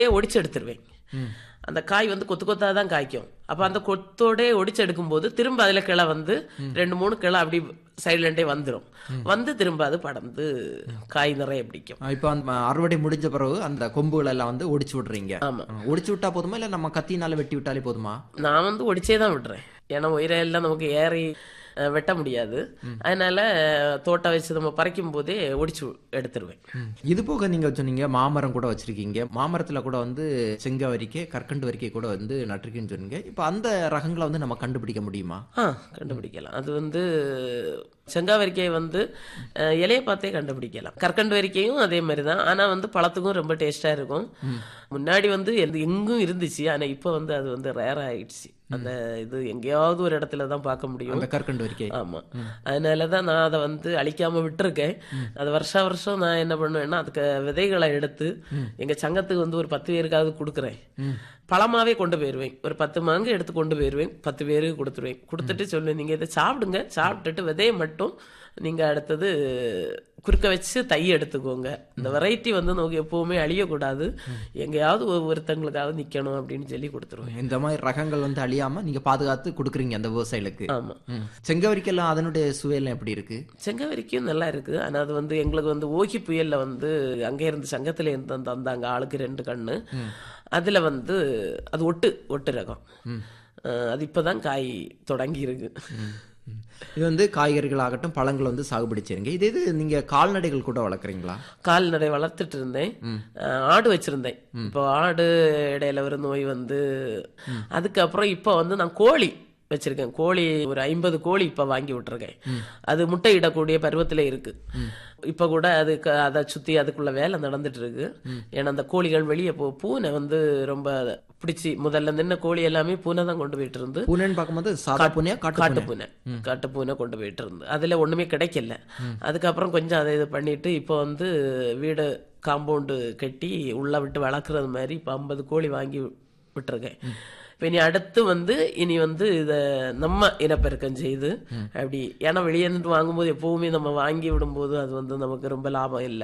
ஒடிச்சு எடுத்துருவேன் அந்த காய் வந்து கொத்து கொத்தா தான் காய்க்கும் அப்ப அந்த கொத்தோட ஒடிச்சு எடுக்கும்போது திரும்ப அதுல கிளை வந்து ரெண்டு மூணு கிளை அப்படி சைட்லண்டே வந்துரும் வந்து திரும்ப அது படர்ந்து காய் நிறைய பிடிக்கும் இப்போ அந்த அறுவடை முடிஞ்ச பிறகு அந்த கொம்புகள் எல்லாம் வந்து ஒடிச்சு விடுறீங்க ஆமா. ம். ஒடிச்சு விட்டா போதுமா இல்ல நம்ம கத்தினால வெட்டி விட்டாலே போதுமா நான் வந்து ஒடிச்சே தான் விடுறேன் ஏன்னா உயிரெல்லாம் நமக்கு ஏறி அஹ், வெட்ட முடியாது அதனால அஹ், தோட்டம் வச்சு நம்ம பறிக்கும் போதே ஒடிச்சு எடுத்துருவேன் இது போக நீங்க சொன்னீங்க மாமரம் கூட வச்சிருக்கீங்க மாமரத்துல கூட வந்து செங்க வரிக்கை கற்கண்டு வரிக்கை கூட வந்து நட்டிருக்கீங்கன்னு சொன்னீங்க இப்போ அந்த ரகங்களை வந்து நம்ம கண்டுபிடிக்க முடியுமா ஆ கண்டுபிடிக்கலாம் அது வந்து செங்காவரிக்காய் வந்து அஹ், இலையை பார்த்தே கண்டுபிடிக்கலாம் கற்கண்டு வரிக்கையும் அதே மாதிரி தான் ஆனால் வந்து பழத்துக்கும் ரொம்ப டேஸ்டாக இருக்கும் முன்னாடி வந்து எந்த- எங்கும் இருந்துச்சு ஆனால் இப்போ வந்து அது வந்து ரேர் ஆயிடுச்சு அந்த இது எங்கேயாவது ஒரு இடத்துல தான் பார்க்க முடியும் அந்த கற்கண்டு வரிக்கை ஆமா அதனால தான் நான் அதை வந்து அழிக்காம விட்டுருக்கேன் அது வருஷா வருஷம் நான் என்ன பண்ணுவேன்னா அதுக்கு விதைகளை எடுத்து எங்க சங்கத்துக்கு வந்து ஒரு பத்து பேருக்காவது கொடுக்குறேன் பழமாவே கொண்டு போயிருவேன் ஒரு பத்து மாங்கு எடுத்து கொண்டு போயிருவேன் பத்து பேருக்கு கொடுத்துருவேன் கொடுத்துட்டு சொல்லுவேன் நீங்க இதை சாப்பிடுங்க சாப்பிட்டுட்டு விதையை மட்டும் நீங்க அடுத்தது குறுக்க வச்சு தை எடுத்துக்கோங்க இந்த வெரைட்டி வந்து நமக்கு எப்பவுமே அழியக்கூடாது எங்கேயாவது ஒரு- ஒருத்தங்களுக்காவது நிக்கணும் அப்படின்னு சொல்லி கொடுத்துருவேன் இந்த மாதிரி ரகங்கள் வந்து அழியாம நீங்க பாதுகாத்து கொடுக்குறீங்க அந்த விவசாயிகளுக்கு ஆமா ம். செங்கவரிக்கெல்லாம் அதனுடைய சுவையெல்லாம் எப்படி இருக்கு செங்கவரிக்கும் நல்லா இருக்கு ஆனா அது வந்து எங்களுக்கு வந்து ஓகி புயல்ல வந்து அங்கே இருந்து சங்கத்துல இருந்து தந்த- தந்தாங்க ஆளுக்கு ரெண்டு கண்ணு அதுல வந்து அது ஒட்டு ஒட்டு ரகம் அஹ் அது இப்பதான் காய் தொடங்கி இருக்கு ம். இது வந்து காய்கறிகள் ஆகட்டும் பழங்கள் வந்து சாகுபடி செய்றீங்க இது இது நீங்க கால்நடைகள் கூட வளர்க்குறீங்களா கால்நடை வளர்த்துட்டு இருந்தேன் அஹ் ஆடு வச்சிருந்தேன் இப்போ ஆடு இடையில ஒரு நோய் வந்து அதுக்கப்புறம் இப்போ வந்து நான் கோழி வச்சிருக்கேன் கோழி ஒரு ஐம்பது கோழி இப்ப வாங்கி விட்டுருக்கேன் அது முட்டை இடக்கூடிய பருவத்துல இருக்கு இப்ப கூட அது க- அதை சுத்தி அதுக்குள்ள வேலை நடந்துட்டு இருக்கு ஏன்னா அந்த கோழிகள் வெளியே போ பூனை வந்து ரொம்ப பிடிச்சி முதல்ல நின்ன கோழி எல்லாமே பூனை தான் கொண்டு போயிட்டு இருந்து பூனைன்னு பார்க்கும்போது சாதா பூனையா காட்டு காட்டு பூனை காட்டு பூனை கொண்டு போயிட்டு இருந்து அதுல ஒண்ணுமே கிடைக்கல அதுக்கப்புறம் கொஞ்சம் அதை இது பண்ணிட்டு இப்போ வந்து வீடு காம்பவுண்டு கட்டி உள்ள விட்டு வளர்க்குறது மாதிரி இப்போ ஐம்பது கோழி வாங்கி விட்டுருக்கேன் இப்போ இனி அடுத்து வந்து இனி வந்து இதை நம்ம இனப்பெருக்கம் செய்து அப்படி ஏன்னா வெளியே இருந்துட்டு வாங்கும்போது எப்பவுமே நம்ம வாங்கி விடும்போது அது வந்து நமக்கு ரொம்ப லாபம் இல்லை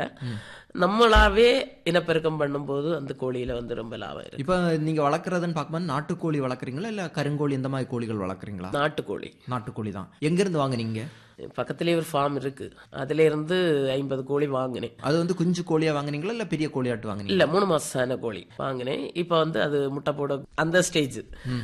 நம்மளாவே இனப்பெருக்கம் பண்ணும்போது அந்த கோழியில வந்து ரொம்ப லாபம் இருக்கு இப்போ நீங்க வளர்க்குறதுன்னு பார்க்கும்போது நாட்டுக்கோழி வளர்க்குறீங்களா இல்ல கருங்கோழி இந்த மாதிரி கோழிகள் வளர்க்குறீங்களா நாட்டுக்கோழி நாட்டுக்கோழி தான் எங்க இருந்து வாங்குனீங்க பக்கத்துலேயே ஒரு ஃபார்ம் இருக்கு அதுல இருந்து ஐம்பது கோழி வாங்கினேன் அது வந்து குஞ்சு கோழியா வாங்குனீங்களா இல்ல பெரிய கோழியாட்டு வாங்குனீங்க இல்ல மூணு மாசான கோழி வாங்கினேன் இப்போ வந்து அது முட்டை போட அந்த ஸ்டேஜ்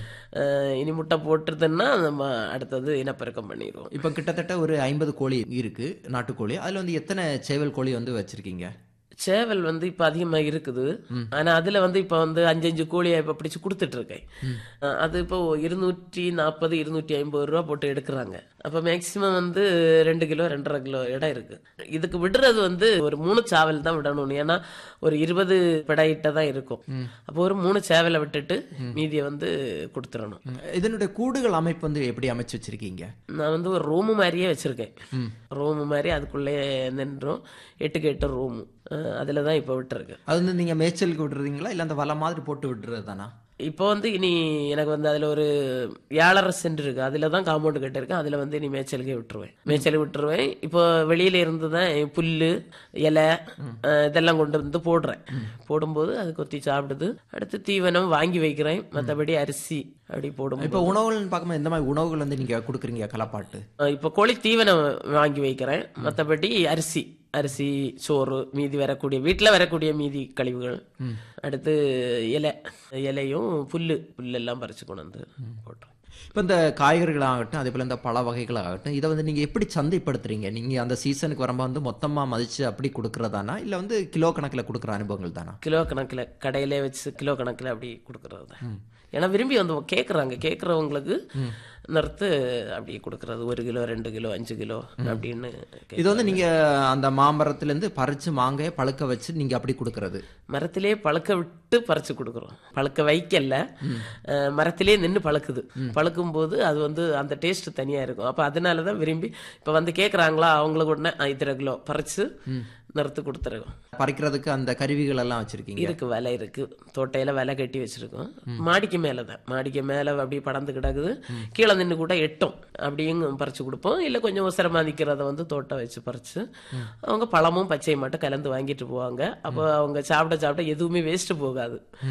இனி முட்டை போட்டுருதுன்னா நம்ம அடுத்தது இனப்பெருக்கம் பண்ணிடுவோம் இப்போ கிட்டத்தட்ட ஒரு ஐம்பது கோழி இருக்கு நாட்டுக்கோழி அதுல வந்து எத்தனை சேவல் கோழி வந்து வச்சிருக்கீங்க சேவல் வந்து இப்ப அதிகமா இருக்குது ஆனா அதுல வந்து இப்ப வந்து அஞ்சு அஞ்சு கோழியை இப்ப பிடிச்சு கொடுத்துட்டு இருக்கேன் அஹ் அது இப்போ இருநூற்றி நாற்பது இருநூற்றி ஐம்பது ரூபா போட்டு எடுக்கிறாங்க அப்ப மேக்சிமம் வந்து ரெண்டு கிலோ ரெண்டரை கிலோ இடம் இருக்கு இதுக்கு விடுறது வந்து ஒரு மூணு சாவல் தான் விடணும் ஏன்னா ஒரு இருபது பிடையிட்ட தான் இருக்கும் அப்போ ஒரு மூணு சேவலை விட்டுட்டு மீதியை வந்து கொடுத்துடணும் ம். இதனுடைய கூடுகள் அமைப்பு வந்து எப்படி அமைச்சு வச்சிருக்கீங்க நான் வந்து ஒரு ரூமு மாதிரியே வச்சிருக்கேன் ரூமு மாதிரி அதுக்குள்ளே நின்றோம் எட்டுக்கு எட்டு ரூமு அதில் தான் இப்போ விட்டுருக்கு அது வந்து நீங்க மேய்ச்சலுக்கு விடுறீங்களா இல்ல அந்த வலை மாதிரி போட்டு விடுறது தானா இப்போ வந்து இனி எனக்கு வந்து அதில் ஒரு ஏழரை சென்ட் இருக்கு அதில் தான் காம்பவுண்டு கட்டியிருக்கேன் அதில் வந்து இனி மேய்ச்சலுக்கே விட்டுருவேன் மேய்ச்சலுக்கு விட்டுருவேன் இப்போ வெளியில இருந்து தான் புல்லு இலை அஹ், இதெல்லாம் கொண்டு வந்து போடுறேன் போடும்போது அது கொத்தி சாப்பிடுது அடுத்து தீவனம் வாங்கி வைக்கிறேன் மற்றபடி அரிசி அப்படி போடும் இப்போ உணவுகள்னு பார்க்கும்போது எந்த மாதிரி உணவுகள் வந்து நீங்க கொடுக்குறீங்க களப்பாட்டு இப்போ கோழி தீவனம் வாங்கி வைக்கிறேன் மற்றபடி அரிசி அரிசி சோறு மீதி வரக்கூடிய வீட்டில் வரக்கூடிய மீதி கழிவுகள் அடுத்து இலை இலையும் புல்லு புல்லெல்லாம் பறிச்சு கொண்டு வந்து போட்டுறேன் இப்போ இந்த காய்கறிகள் ஆகட்டும் அதே போல இந்த பழ வகைகள் ஆகட்டும் இதை வந்து நீங்க எப்படி சந்தைப்படுத்துறீங்க நீங்க அந்த சீசனுக்கு வரும்போது வந்து மொத்தமா மதிச்சு அப்படி கொடுக்கறதானா இல்ல வந்து கிலோ கணக்குல கொடுக்குற அனுபவங்கள் தானா கிலோ கணக்கில் கடையிலே வச்சு கிலோ கணக்கில் அப்படி கொடுக்கறது தான் ஏன்னா விரும்பி வந்து கேட்குறாங்க கேட்குறவங்களுக்கு நிறுத்து அப்படி கொடுக்கறது ஒரு கிலோ ரெண்டு கிலோ அஞ்சு கிலோ அப்படின்னு கேக்குறாங்க. இது வந்து நீங்க அந்த மாமரத்துல இருந்து பறிச்சு மாங்காயை பழுக்க வச்சு நீங்க அப்படி கொடுக்கறது மரத்திலே பழுக்க விட்டு பறிச்சு கொடுக்குறோம் பழுக்க வைக்கல அஹ், மரத்திலே நின்று பழுக்குது பழுக்கும் போது அது வந்து அந்த டேஸ்ட் தனியா இருக்கும் அப்ப அதனால தான் விரும்பி இப்ப வந்து கேக்குறாங்களா அவங்களுக்கு உடனே "ஆ, இத்தனை கிலோ பறிச்சு நிறுத்து கொடுத்துருக்கோம் பறிக்கிறதுக்கு அந்த கருவிகள் எல்லாம் வச்சிருக்கீங்க இருக்கு வலை இருக்கு தோட்டையில வலை கட்டி வச்சிருக்கோம் மாடிக்கு மேல தான் மாடிக்கு மேல அப்படியே படந்து கிடக்குது கீழே நின்று கூட எட்டும் அப்படியும் பறிச்சு கொடுப்போம் இல்ல கொஞ்சம் உசரமா நிக்கிறத வந்து தோட்டம் வச்சு பறிச்சு அவங்க பழமும் பச்சையும் மட்டும் கலந்து வாங்கிட்டு போவாங்க அப்போ அவங்க சாப்பிட சாப்பிட எதுவுமே வேஸ்ட் போகாது